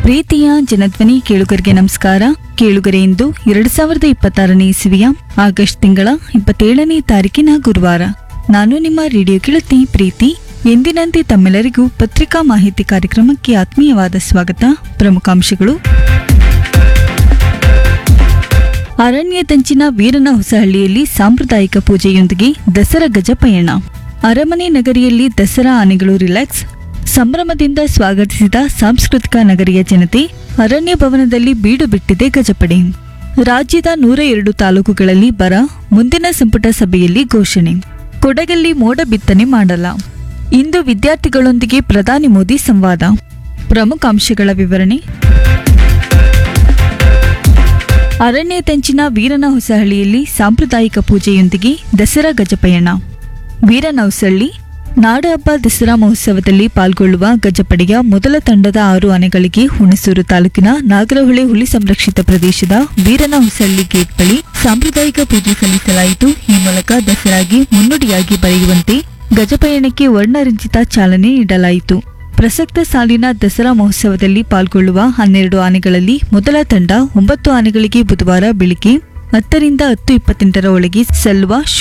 ಪ್ರೀತಿಯ ಜನಧ್ವನಿ ಕೇಳುಗರಿಗೆ ನಮಸ್ಕಾರ ಕೇಳುಗರೆ ಇಂದು ಎರಡ್ ಸಾವಿರದ ಇಪ್ಪತ್ತಾರನೇ ಇಸವಿಯ ಆಗಸ್ಟ್ ತಿಂಗಳ ಇಪ್ಪತ್ತೇಳನೇ ತಾರೀಕಿನ ಗುರುವಾರ ನಾನು ನಿಮ್ಮ ರೇಡಿಯೋ ಗೆಳತಿ ಪ್ರೀತಿ ಎಂದಿನಂತೆ ತಮ್ಮೆಲ್ಲರಿಗೂ ಪತ್ರಿಕಾ ಮಾಹಿತಿ ಕಾರ್ಯಕ್ರಮಕ್ಕೆ ಆತ್ಮೀಯವಾದ ಸ್ವಾಗತ ಪ್ರಮುಖಾಂಶಗಳು ಅರಣ್ಯದಂಚಿನ ವೀರನ ಹೊಸಹಳ್ಳಿಯಲ್ಲಿ ಸಾಂಪ್ರದಾಯಿಕ ಪೂಜೆಯೊಂದಿಗೆ ದಸರಾ ಗಜ ಪಯಣ ಅರಮನೆ ನಗರಿಯಲ್ಲಿ ದಸರಾ ಆನೆಗಳು ರಿಲ್ಯಾಕ್ಸ್ ಸಂಭ್ರಮದಿಂದ ಸ್ವಾಗತಿಸಿದ ಸಾಂಸ್ಕೃತಿಕ ನಗರಿಯ ಜನತೆ ಅರಣ್ಯ ಭವನದಲ್ಲಿ ಬೀಡು ಬಿಟ್ಟಿದೆ ಗಜಪಡೆ ರಾಜ್ಯದ ನೂರ ಎರಡು ತಾಲೂಕುಗಳಲ್ಲಿ ಬರ ಮುಂದಿನ ಸಂಪುಟ ಸಭೆಯಲ್ಲಿ ಘೋಷಣೆ ಕೊಡಗಲ್ಲಿ ಮೋಡ ಬಿತ್ತನೆ ಮಾಡಲ್ಲ ಇಂದು ವಿದ್ಯಾರ್ಥಿಗಳೊಂದಿಗೆ ಪ್ರಧಾನಿ ಮೋದಿ ಸಂವಾದ ಪ್ರಮುಖ ಅಂಶಗಳ ವಿವರಣೆ ಅರಣ್ಯದಂಚಿನ ವೀರನ ಹೊಸಹಳ್ಳಿಯಲ್ಲಿ ಸಾಂಪ್ರದಾಯಿಕ ಪೂಜೆಯೊಂದಿಗೆ ದಸರಾ ಗಜಪಯಣ ವೀರನ ಹೊಸಳ್ಳಿ ನಾಡಹಬ್ಬ ದಸರಾ ಮಹೋತ್ಸವದಲ್ಲಿ ಪಾಲ್ಗೊಳ್ಳುವ ಗಜಪಡೆಯ ಮೊದಲ ತಂಡದ ಆರು ಆನೆಗಳಿಗೆ ಹುಣಸೂರು ತಾಲೂಕಿನ ನಾಗರಹೊಳೆ ಹುಲಿ ಸಂರಕ್ಷಿತ ಪ್ರದೇಶದ ವೀರನ ಹೊಸಳ್ಳಿ ಗೇಟ್ ಬಳಿ ಸಾಂಪ್ರದಾಯಿಕ ಪೂಜೆ ಸಲ್ಲಿಸಲಾಯಿತು ಈ ಮೂಲಕ ದಸರಾಗೆ ಮುನ್ನುಡಿಯಾಗಿ ಬರೆಯುವಂತೆ ಗಜಪಯಣಕ್ಕೆ ವರ್ಣರಂಜಿತ ಚಾಲನೆ ನೀಡಲಾಯಿತು ಪ್ರಸಕ್ತ ಸಾಲಿನ ದಸರಾ ಮಹೋತ್ಸವದಲ್ಲಿ ಪಾಲ್ಗೊಳ್ಳುವ ಹನ್ನೆರಡು ಆನೆಗಳಲ್ಲಿ ಮೊದಲ ತಂಡ ಒಂಬತ್ತು ಆನೆಗಳಿಗೆ ಬುಧವಾರ ಬೆಳಿಗ್ಗೆ ಹತ್ತರಿಂದ ಹತ್ತು ಇಪ್ಪತ್ತೆಂಟರ ಒಳಗೆ ಸಲ್ಲುವ